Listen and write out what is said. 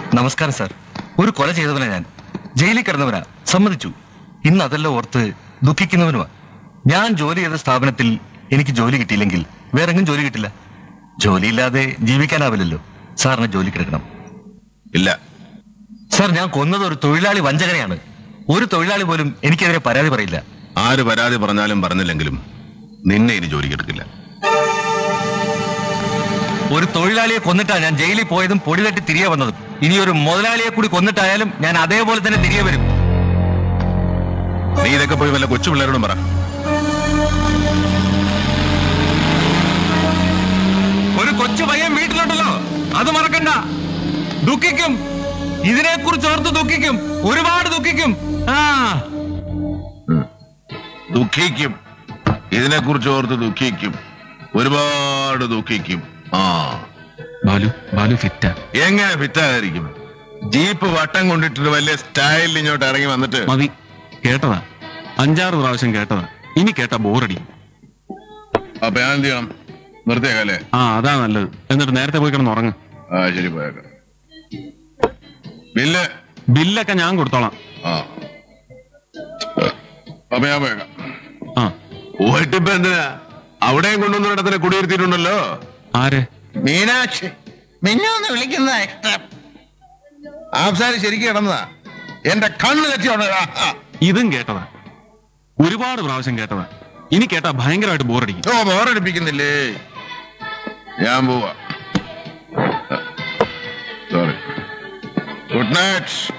നമസ്കാരം സാർ ഒരു കൊല ചെയ്തവനാ ഞാൻ ജയിലിൽ കിടന്നവനാ സമ്മതിച്ചു ഇന്ന് അതെല്ലാം ഓർത്ത് ദുഃഖിക്കുന്നവനുമാ ഞാൻ ജോലി ചെയ്ത സ്ഥാപനത്തിൽ എനിക്ക് ജോലി കിട്ടിയില്ലെങ്കിൽ വേറെ എങ്ങും ജോലി കിട്ടില്ല ജോലിയില്ലാതെ ജീവിക്കാനാവില്ലല്ലോ സാറിന് ജോലി കിടക്കണം ഇല്ല സാർ ഞാൻ കൊന്നത് ഒരു തൊഴിലാളി വഞ്ചകനെയാണ് ഒരു തൊഴിലാളി പോലും എനിക്കെതിരെ പരാതി പറയില്ല ആര് പരാതി പറഞ്ഞാലും പറഞ്ഞില്ലെങ്കിലും നിന്നെ ഇനി ജോലിക്ക് എടുക്കില്ല ഒരു തൊഴിലാളിയെ കൊന്നിട്ടാ ഞാൻ ജയിലിൽ പോയതും പൊടി തട്ടി തിരികെ വന്നതും ഇനി ഒരു മുതലാളിയെ കൂടി കൊന്നിട്ടായാലും ഞാൻ അതേപോലെ തന്നെ തിരികെ വരും നീ ഇതൊക്കെ പോയി വല്ല കൊച്ചു പിള്ളേരോടും പറ ഒരു കൊച്ചു പയ്യൻ വീട്ടിലുണ്ടല്ലോ അത് മറക്കണ്ട ദുഃഖിക്കും ഇതിനെ കുറിച്ച് ഓർത്ത് ദുഃഖിക്കും ഒരുപാട് ദുഃഖിക്കും ആ ദുഃഖിക്കും ഇതിനെക്കുറിച്ച് ഓർത്ത് ദുഃഖിക്കും ഒരുപാട് ദുഃഖിക്കും ആ ബാലു ബാലു ഫിറ്റാ എങ്ങനെ ഫിറ്റായിരിക്കും ജീപ്പ് വട്ടം കൊണ്ടിട്ട് വലിയ സ്റ്റൈലിൽ ഇങ്ങോട്ട് ഇറങ്ങി വന്നിട്ട് മതി കേട്ടതാ അഞ്ചാറ് പ്രാവശ്യം കേട്ടതാ ഇനി കേട്ടാ ബോറടി അപ്പൊ ഞാൻ എന്ത് ചെയ്യണം നിർത്തിയേക്കല്ലേ ആ അതാ നല്ലത് എന്നിട്ട് നേരത്തെ പോയി കിടന്ന് ഉറങ്ങ് ആ ശരി പോയേക്കാം ബില്ല് ബില്ലൊക്കെ ഞാൻ കൊടുത്തോളാം ആ അപ്പൊ ഞാൻ പോയേക്കാം ആ പോയിട്ട് ഇപ്പൊ എന്തിനാ അവിടെയും കൊണ്ടുവന്ന ഇടത്തിന് കുടിയിരുത്തിയിട്ടുണ്ടല്ലോ ആരെ മീനാക്ഷി മിന്നൊന്ന് വിളിക്കുന്ന ഇഷ്ടം ആംസാരി ശരിക്കും കിടന്നതാ എന്റെ കണ്ണ് തെറ്റിയോണ്ട് ഇതും കേട്ടതാ ഒരുപാട് പ്രാവശ്യം കേട്ടതാ ഇനി കേട്ടാ ഭയങ്കരമായിട്ട് ബോറടിക്കും ഓ ബോറടിപ്പിക്കുന്നില്ലേ ഞാൻ പോവാ സോറി ഗുഡ് നൈറ്റ്